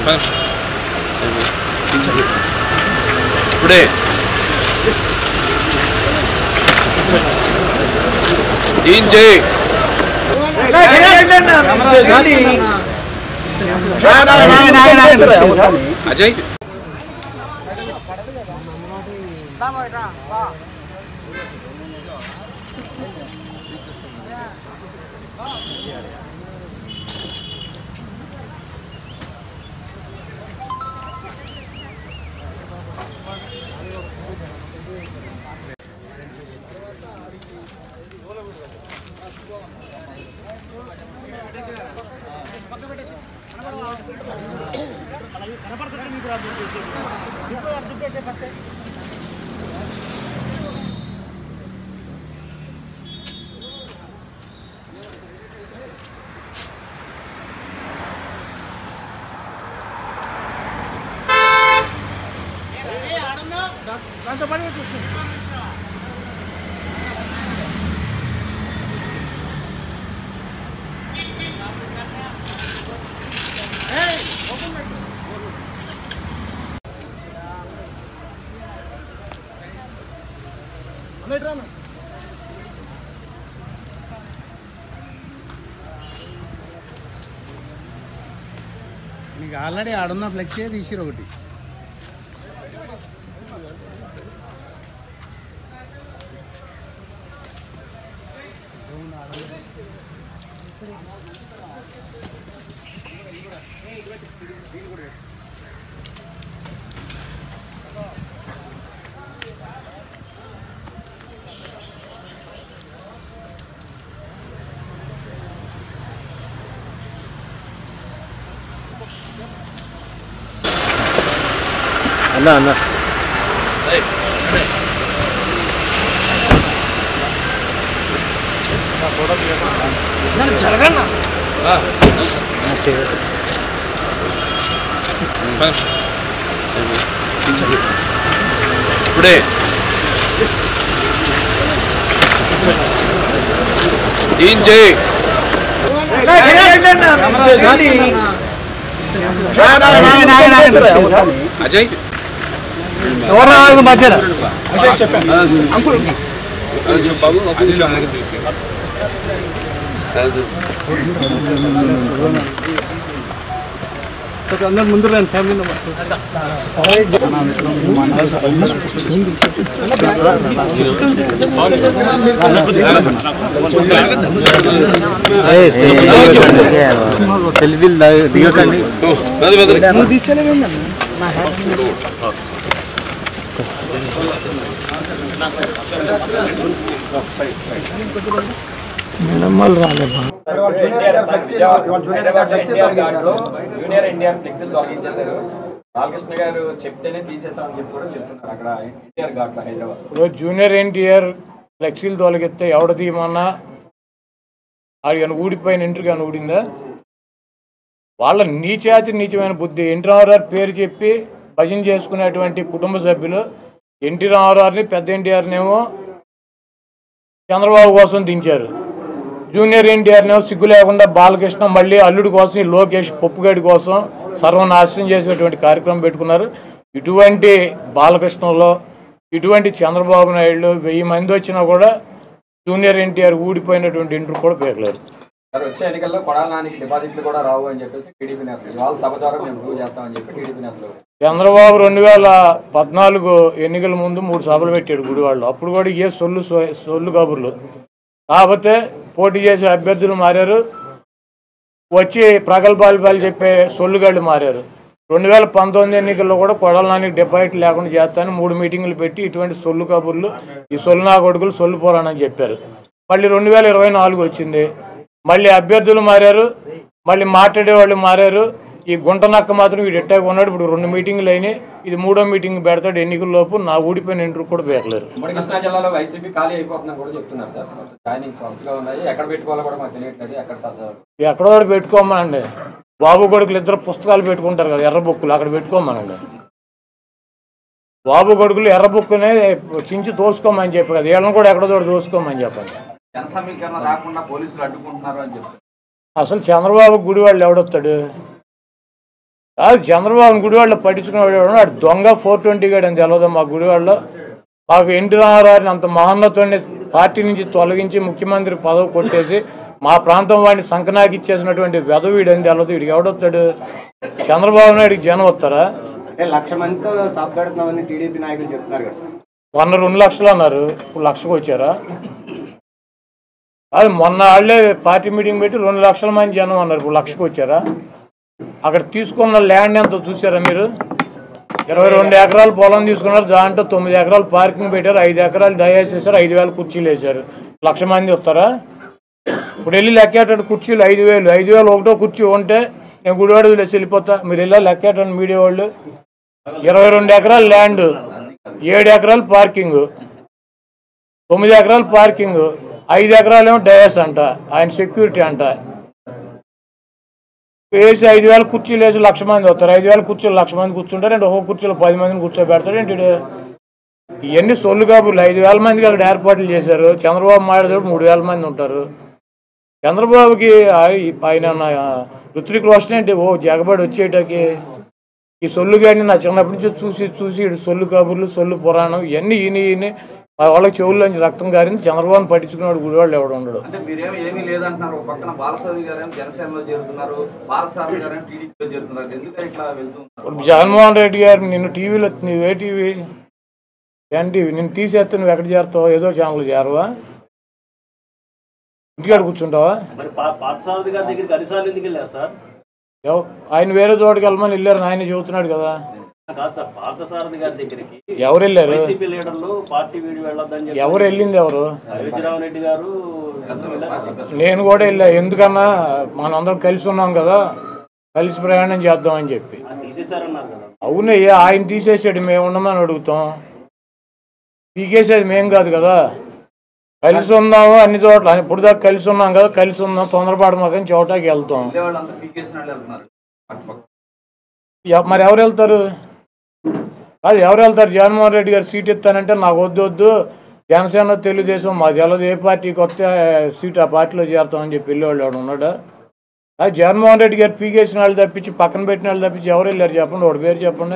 ఇప్పుడే ఏం చేయి అజయ్ నీకు ఆల్రెడీ ఆడున్న ఫ్లెక్సీ తీసిరు ఒకటి అన్న అన్న ఇప్పుడే ఏం చేయి అజయ్ అందరు ముందు రండి ఫ్యామిలీ సెల్ఫీలు దిగకండి జూనియర్ ఎన్టీఆర్ ఫ్లెక్సీలు తొలగించేశారు బాలకృష్ణ గారు చెప్తేనే తీసేసామని చెప్పి కూడా చెప్తున్నారు అక్కడ ఎన్టీఆర్ ఘాట్లో హైదరాబాద్ ఇప్పుడు జూనియర్ ఎన్టీఆర్ ఫ్లెక్సీలు తొలగిస్తే ఎవడ తీయమన్నా అది కానీ ఊడిపోయిన ఇంటర్ కానీ ఊడిందా వాళ్ళ నీచాతి నీచమైన బుద్ధి ఎన్టీ రామారావు పేరు చెప్పి భజన చేసుకునేటువంటి కుటుంబ సభ్యులు ఎన్టీ రామారావుని పెద్ద ఎన్టీఆర్నేమో చంద్రబాబు కోసం దించారు జూనియర్ ఎన్టీఆర్నేమో సిగ్గు లేకుండా బాలకృష్ణ మళ్ళీ అల్లుడి కోసం ఈ లోకేష్ పప్పుగడి కోసం సర్వనాశనం చేసేటువంటి కార్యక్రమం పెట్టుకున్నారు ఇటువంటి బాలకృష్ణలో ఇటువంటి చంద్రబాబు నాయుడు వెయ్యి మంది వచ్చినా కూడా జూనియర్ ఎన్టీఆర్ ఊడిపోయినటువంటి ఇంటర్ కూడా పేర్లేరు సార్ వచ్చే ఎన్నికల్లో కొడాల నానికి డిపాజిట్లు కూడా రావు అని చెప్పేసి టీడీపీ నేతలు ఇవాళ సభ ద్వారా మేము ప్రూవ్ చేస్తామని చెప్పి టీడీపీ నేతలు చంద్రబాబు రెండు వేల పద్నాలుగు ఎన్నికల ముందు మూడు సభలు పెట్టాడు గుడివాళ్ళు అప్పుడు కూడా ఏ సొల్లు సో- సొల్లు కబుర్లు కాకపోతే పోటీ చేసే అభ్యర్థులు మారారు వచ్చి ప్రగల్భాలు పాలు చెప్పే సొల్లుగాళ్ళు మారారు రెండు వేల పంతొమ్మిది ఎన్నికల్లో కూడా కొడల నానికి డిపాజిట్ లేకుండా చేస్తానని మూడు మీటింగులు పెట్టి ఇటువంటి సొల్లు కబుర్లు ఈ సొల్లు నా కొడుకులు సొల్లు పోరానని చెప్పారు మళ్ళీ రెండు వేల ఇరవై నాలుగు వచ్చింది మళ్ళీ అభ్యర్థులు మారారు మళ్ళీ మాట్లాడే వాళ్ళు మారారు ఈ గుంట నక్క మాత్రం వీడు ఎట్టాగా ఉన్నాడు ఇప్పుడు రెండు మీటింగులు అయినాయి ఇది మూడో మీటింగ్ పెడతాడు ఎన్నికల లోపు నా ఊడిపోయిన ఇంటర్ కూడా పేర్లేరు ఉమ్మడి కృష్ణా జిల్లాలో వైసీపీ ఖాళీ అయిపోతుందని కూడా చెప్తున్నారు సార్ జాయినింగ్స్ వరుసగా ఉన్నాయి ఎక్కడ పెట్టుకోవాలో కూడా మాకు తెలియట్లేదు ఎక్కడ సార్ ఎక్కడో ఒకటి పెట్టుకోమనండి బాబు కొడుకులు ఇద్దరు పుస్తకాలు పెట్టుకుంటారు కదా ఎర్ర బుక్కులు అక్కడ పెట్టుకోమనండి బాబు కొడుకులు ఎర్ర బుక్కునే చించి తోసుకోమని చెప్పి కదా వీళ్ళని కూడా ఎక్కడో చోట తోసుకోమని చెప్పండి జన సమీకరణ రాకుండా పోలీసులు అడ్డుకుంటున్నారు అని చెప్పి అసలు చంద్రబాబు గుడి వాళ్ళు ఎవడొస్తాడు కాదు చంద్రబాబు గుడివాడలో పట్టించుకునేవాడు వాడు దొంగ ఫోర్ ట్వంటీ గాడు అని తెలియదు మా గుడివాడలో మాకు ఎన్టీ రామారావుని అంత మహోన్నతుడిని పార్టీ నుంచి తొలగించి ముఖ్యమంత్రి పదవి కొట్టేసి మా ప్రాంతం వాడిని సంకనాకి ఇచ్చేసినటువంటి వెధవీడు అని తెలియదు వీడికి ఎవడొస్తాడు చంద్రబాబు నాయుడికి జనం వస్తారా అంటే లక్ష మందితో సబ్ పెడుతున్నామని టీడీపీ నాయకులు చెప్తున్నారు కదా సార్ మొన్న రెండు లక్షలు అన్నారు ఇప్పుడు లక్షకు వచ్చారా అది మొన్న వాళ్ళే పార్టీ మీటింగ్ పెట్టి రెండు లక్షల మంది జనం అన్నారు ఇప్పుడు లక్షకు వచ్చారా అక్కడ తీసుకున్న ల్యాండ్ ఎంత చూసారా మీరు ఇరవై రెండు ఎకరాలు పొలం తీసుకున్నారు దాంట్లో తొమ్మిది ఎకరాలు పార్కింగ్ పెట్టారు ఐదు ఎకరాలు దయాసి వేశారు ఐదు వేల కుర్చీలు వేశారు లక్ష మంది వస్తారా ఇప్పుడు వెళ్ళి లెక్కేటాడు కుర్చీలు ఐదు వేలు ఐదు వేలు ఒకటో కుర్చీ ఉంటే నేను గుడివాడ వదిలేసి వెళ్ళిపోతా మీరు వెళ్ళా లెక్కేటండి మీడియా వాళ్ళు ఇరవై రెండు ఎకరాలు ల్యాండ్ ఏడు ఎకరాలు పార్కింగ్ తొమ్మిది ఎకరాలు పార్కింగ్ ఐదు ఎకరాలు ఏమో డయాస్ అంట ఆయన సెక్యూరిటీ అంట వేసి ఐదు వేల కుర్చీలు వేసి లక్ష మంది వస్తారు ఐదు వేల కుర్చీలు లక్ష మంది కూర్చుంటారు అంటే ఒక్కొక్క కుర్చీలో పది మందిని కూర్చోబెడతాడు ఏంటి ఈడు? ఇవన్నీ సొల్లు కాబులు ఐదు వేల మందికి అక్కడ ఏర్పాట్లు చేశారు చంద్రబాబు మాట్లాడేటప్పుడు మూడు వేల మంది ఉంటారు చంద్రబాబుకి ఆయ- ఆయన నా- ఋత్విక్ రోషన్ ఏంటి ఓ జగబడి వచ్చేటకి ఈ సొల్లు గాడిని నా చిన్నప్పటి నుంచి చూసి చూసి ఈడు సొల్లు కబుర్లు సొల్లు పురాణం ఇవన్నీ ఈయన ఈయన వాళ్ళకి చెవుల్లోంచి రక్తం గారింది చంద్రబాబుని పట్టించుకున్నాడు గుడివాళ్ళు ఎవడు ఉండడు అంటే మీరేమో ఏమీ లేదంటున్నారు ఒక పక్కన బాలసారి గారేమో జనసేనలో చేరుతున్నారు పారసారథి గారేమో టీడీపీలో చేరుతున్నారు ఎందుకని ఇట్లా వెళ్తున్నారు ఇప్పుడు జగన్మోహన్ రెడ్డి గారు నిన్ను టీవీలో నువ్వు ఏ టీవీ ఎన్టీవీ నిన్ను తీసేస్తే నువ్వు ఎక్కడ చేరుతావు ఏదో ఛానల్ చేరవా ఇంటికాడ కూర్చుంటావా మరి పా- పార్థసారథి గారి దగ్గరికి అరిసార్లు ఎందుకు వెళ్ళారు సార్ ఎవ- ఆయన వేరే చోటుకి వెళ్ళమని వెళ్ళారు ఆయన చెబుతున్నాడు కదా కాదు సార్ పార్థసారథి గారి దగ్గరికి ఎవరు వెళ్ళారు వైసీపీ లీడర్లు పార్టీ వీడి వెళ్ళొద్దని చెప్పి ఎవరు వెళ్ళింది ఎవరు అయోధ్యరావు రెడ్డి గారు అందరూ వెళ్ళారు నేను కూడా వెళ్ళా ఎందుకన్నా మనందరం కలిసి ఉన్నాం కదా కలిసి ప్రయాణం చేద్దామని చెప్పి అది తీసేశారన్నారు కదా అవునయ్యా ఆయన తీసేసాడు మేము ఉండమని అడుగుతాం పీకేసేది మేం కాదు కదా కలిసి ఉన్నాము అన్ని చోట్ల ఇప్పుడు దాకా కలిసి ఉన్నాం కదా కలిసి ఉన్నాం తొందరపాటు మాకని చోటాకి వెళ్తాం వెళ్ళే వాళ్ళంతా పీకేసిన వాళ్ళు వెళ్తున్నారు అటుపక్క. ఎవ- మరి ఎవరు వెళ్తారు అది ఎవరు వెళ్తారు జగన్మోహన్ రెడ్డి గారు సీట్ ఇస్తానంటే నాకు వద్దు వద్దు జనసేన తెలుగుదేశం మాది తెలదు ఏ పార్టీకి వస్తే సీట్ ఆ పార్టీలో చేరుతామని చెప్పి వెళ్ళేవాళ్ళు ఎవడు ఉన్నాడా అది జగన్మోహన్ రెడ్డి గారు పీకేసిన వాళ్ళు తప్పించి పక్కన పెట్టిన వాళ్ళు తప్పించి ఎవరు వెళ్ళారు చెప్పండి వాడి పేరు చెప్పండి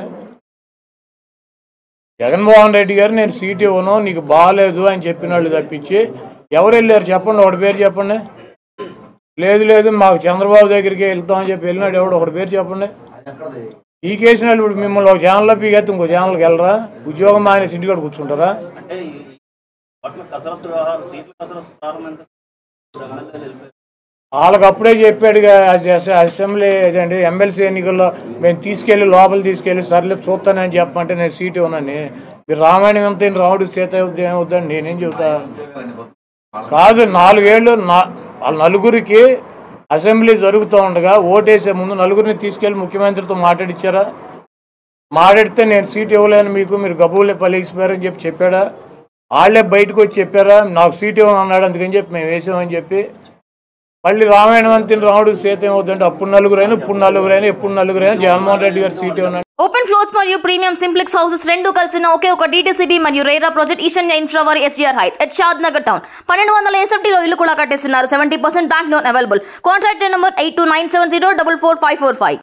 జగన్మోహన్ రెడ్డి గారు నేను సీట్ ఇవ్వను నీకు బాగాలేదు అని చెప్పిన వాళ్ళు తప్పించి ఎవరు వెళ్ళారు చెప్పండి వాడి పేరు చెప్పండి లేదు లేదు మాకు చంద్రబాబు దగ్గరికి వెళ్తామని చెప్పి వెళ్ళినాడు ఎవడు ఒకటి పేరు చెప్పండి ఈ కేసు వాళ్ళు ఇప్పుడు మిమ్మల్ని ఒక ఛానల్లో పీకెత్తి ఇంకో ఛానల్కి వెళ్ళరా ఉద్యోగం మానేసి ఇంటికాడ కూర్చుంటారా అంటే ఈ ఓట్ల కసరత్తు వ్యవహారం సీట్ల కసరత్తు ప్రారంభించారు వెళ్ళిపోయారు వాళ్ళకి అప్పుడే చెప్పాడుగా అది అస- అసెంబ్లీ అదేంటి ఎమ్మెల్సీ ఎన్నికల్లో మేము తీసుకెళ్ళి లోపల తీసుకెళ్ళి సర్లే చూస్తానని చెప్పమంటే నేను సీట్ ఇవ్వనని మీరు రామాయణం ఎంత రాముడు సీత అవుద్ది ఏమవుద్దని నేనేం చెబుతా కాదు నాలుగేళ్ళు నా వాళ్ళ నలుగురికి అసెంబ్లీ జరుగుతూ ఉండగా ఓటేసే ముందు నలుగురిని తీసుకెళ్ళి ముఖ్యమంత్రితో మాట్లాడిచ్చారా మాట్లాడితే నేను సీట్ ఇవ్వలేను మీకు మీరు గబువులే పలిగిసిపోయారని చెప్పి చెప్పాడా వాళ్ళే బయటకు వచ్చి చెప్పారా నాకు సీట్ ఇవ్వను అన్నాడు అందుకని చెప్పి మేము వేసామని చెప్పి మళ్ళీ రామాయణం అంతే రాముడు సీత ఏమవుతుందంటే అప్పుడు నలుగురైనా ఇప్పుడు నలుగురైనా ఎప్పుడు నలుగురైనా జగన్మోహన్ రెడ్డి గారు సీట్ ఇవ్వను ఓపెన్ ఫ్లోర్స్ మరియు ప్రీమియం సింప్లెక్స్ హౌసెస్ రెండు కలిసిన ఒకే ఒక డీటీసీబీ మరియు రేరా ప్రాజెక్ట్ ఈశాన్య ఇన్ఫ్రావర్ SGR heights at Shadnagar town పన్నెండు వందల ఎస్ఎఫ్టీలో ఇల్లు కూడా కట్టేస్తున్నారు seventy percent bank loan available contract number eight two nine seven zero double four five four five